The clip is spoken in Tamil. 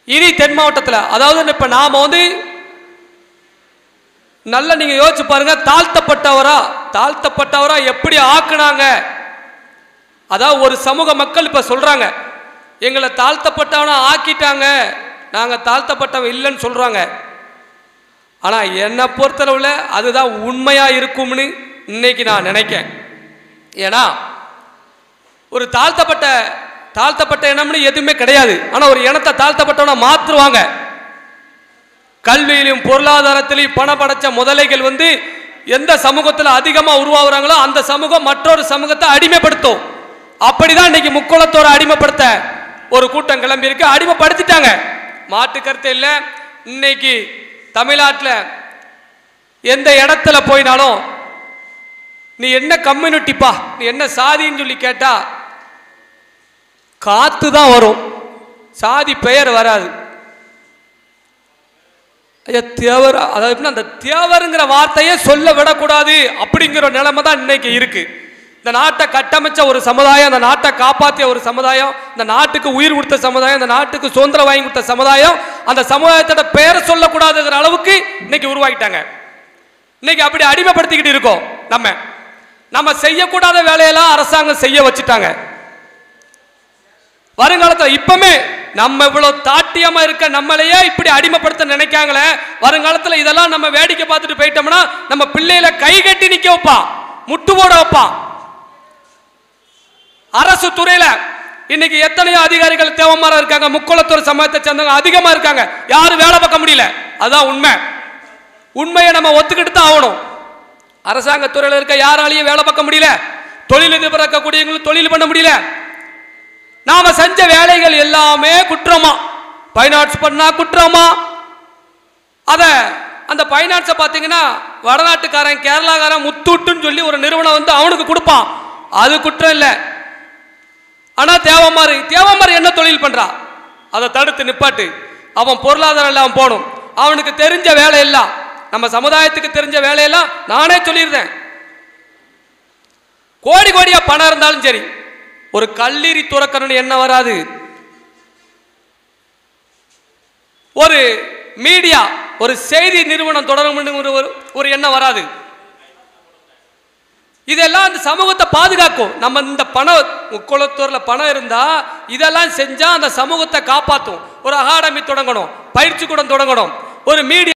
இனி தென் மாவட்டத்தில் அதாவது இப்ப நாம வந்து நல்ல நீங்க யோசிச்சு பாருங்க தாழ்த்தப்பட்டவரா தாழ்த்தப்பட்டவரா எப்படி ஆக்குனாங்க அதாவது ஒரு சமூக மக்கள் இப்ப சொல்றாங்க எங்களை தாழ்த்தப்பட்டவனா ஆக்கிட்டாங்க நாங்க தாழ்த்தப்பட்டவன் இல்லைன்னு சொல்றாங்க ஆனா என்னை பொறுத்தளவுல அதுதான் உண்மையா இருக்கும்னு இன்னைக்கு நான் நினைக்கேன் ஏன்னா ஒரு தாழ்த்தப்பட்ட தாழ்த்தப்பட்ட இனம்னு எதுவுமே கிடையாது ஆனா ஒரு இனத்தை தாழ்த்தப்பட்டவனா மாற்றுவாங்க கல்வியிலும் பொருளாதாரத்திலையும் பணம் படைச்ச முதலைகள் வந்து எந்த சமூகத்தில் அதிகமா உருவாகுறாங்களோ அந்த சமூகம் மற்றொரு சமூகத்தை அடிமைப்படுத்தும் அப்படிதான் இன்னைக்கு முக்குளத்தோரை அடிமைப்படுத்த ஒரு கூட்டம் கிளம்பி இருக்கு அடிமைப்படுத்திட்டாங்க மாட்டு கருத்து இல்லை இன்னைக்கு தமிழ்நாட்டில் எந்த இடத்துல போயினாலும் நீ என்ன கம்யூனிட்டிப்பா நீ என்ன சாதின்னு சொல்லி கேட்டா காத்து தான் வரும் சாதி பெயர் வராது ஐயா தேவர் அதாவது எப்படின்னா அந்த தேவருங்கிற வார்த்தையே சொல்ல விடக்கூடாது அப்படிங்கிற நிலைமை தான் இன்னைக்கு இருக்கு இந்த நாட்டை கட்டமைச்ச ஒரு சமுதாயம் அந்த நாட்டை காப்பாற்றிய ஒரு சமுதாயம் இந்த நாட்டுக்கு உயிர் கொடுத்த சமுதாயம் இந்த நாட்டுக்கு சுதந்திரம் வாங்கி கொடுத்த சமுதாயம் அந்த சமுதாயத்தோட பெயரை சொல்லக்கூடாதுங்கிற அளவுக்கு இன்னைக்கு உருவாக்கிட்டாங்க இன்னைக்கு அப்படி அடிமைப்படுத்திக்கிட்டு இருக்கோம் நம்ம நம்ம செய்யக்கூடாத வேலையெல்லாம் அரசாங்கம் செய்ய வச்சுட்டாங்க வருங்காலத்தில் இப்பமே நம்ம இவ்வளவு தாட்டியமா இருக்க நம்மளையே இப்படி அடிமைப்படுத்த நினைக்காங்களே வருங்காலத்துல இதெல்லாம் நம்ம வேடிக்கை பார்த்துட்டு போயிட்டோம்னா நம்ம பிள்ளையில கை கட்டி நிக்க வைப்பான் முட்டு போட வைப்பான் அரசு துறையில இன்னைக்கு எத்தனையோ அதிகாரிகள் தேவமாரா இருக்காங்க முக்குளத்தூர் சமயத்தை சேர்ந்தவங்க அதிகமா இருக்காங்க யாரும் வேலை பார்க்க முடியல அதான் உண்மை உண்மையை நம்ம ஒத்துக்கிட்டு தான் ஆகணும் அரசாங்க துறையில இருக்க யாராலையும் வேலை பார்க்க முடியல தொழிலதிபர் இருக்கக்கூடியவங்களும் தொழில் பண்ண முடியல நாம செஞ்ச வேலைகள் எல்லாமே குற்றமா பைனான்ஸ் பண்ணா குற்றமா அத அந்த பைனான்ஸை பார்த்தீங்கன்னா வடநாட்டுக்காரன் கேரளாக்காரன் முத்தூட்டுன்னு சொல்லி ஒரு நிறுவனம் வந்து அவனுக்கு கொடுப்பான் அது குற்றம் இல்லை ஆனா தேவமாறு தேவமாறு என்ன தொழில் பண்றான் அதை தடுத்து நிப்பாட்டு அவன் பொருளாதாரம் இல்லாம போகணும் அவனுக்கு தெரிஞ்ச வேலை எல்லாம் நம்ம சமுதாயத்துக்கு தெரிஞ்ச வேலையெல்லாம் நானே சொல்லியிருந்தேன் கோடி கோடியா பணம் இருந்தாலும் சரி ஒரு கல்லீரி துறக்கணும்னு என்ன வராது ஒரு மீடியா ஒரு செய்தி நிறுவனம் தொடரணும்னு ஒரு ஒரு- ஒரு எண்ணம் வராது இதெல்லாம் அந்த சமூகத்தை பாதுகாக்கும் நம்ம இந்த பணம் குளத்தூர்ல பணம் இருந்தா இதெல்லாம் செஞ்சா அந்த சமூகத்தை காப்பாத்தும் ஒரு அகாடமி தொடங்கணும் பயிற்சி கூடம் தொடங்கணும் ஒரு மீடியா